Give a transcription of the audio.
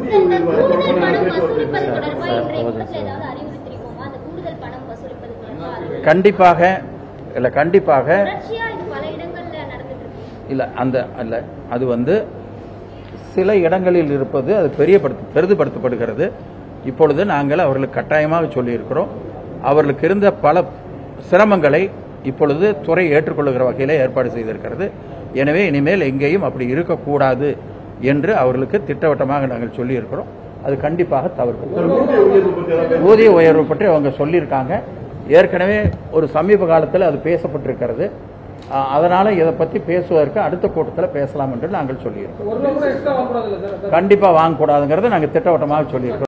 இந்த கூடுதல் பணம் வசூலிப்பது தொடர்பா இன்றைய கூட்டத்தில் ஏதாவது அறிவுறுத்திருக்கோமா அந்த கூடுதல் பணம் வசூலிப்பது தொடர்பா அது கண்டிப்பாக இல்லை கண்டிப்பாக தொடர்ச்சியா இது பல இடங்கள்ல நடந்துட்டு இருக்கு இல்லை அந்த அல்ல அது வந்து சில இடங்களில் இருப்பது அது பெரியப்படுத்த பெரிதுபடுத்தப்படுகிறது இப்பொழுது நாங்கள் அவர்களுக்கு கட்டாயமாக சொல்லியிருக்கிறோம் அவர்களுக்கு இருந்த பல சிரமங்களை இப்பொழுது துறை ஏற்றுக்கொள்ளுகிற வகையில் ஏற்பாடு செய்திருக்கிறது எனவே இனிமேல் எங்கேயும் அப்படி இருக்கக்கூடாது என்று அவர்களுக்கு திட்டவட்டமாக நாங்கள் சொல்லியிருக்கிறோம் அது கண்டிப்பாக தவிர்க்கும் ஊதிய உயர்வு பற்றி அவங்க சொல்லியிருக்காங்க ஏற்கனவே ஒரு சமீப காலத்தில் அது பேசப்பட்டிருக்கிறது அஹ், அதனால இதை பற்றி பேசுவதற்கு அடுத்த கூட்டத்தில் பேசலாம் என்று நாங்கள் சொல்லியிருக்கோம் ஒரு ரூபா கூட எக்ஸ்ட்ரா வாங்கக்கூடாதுல்ல சார் கண்டிப்பாக வாங்கக்கூடாதுங்கிறத நாங்கள் திட்டவட்டமாக சொல்லியிருக்கிறோம்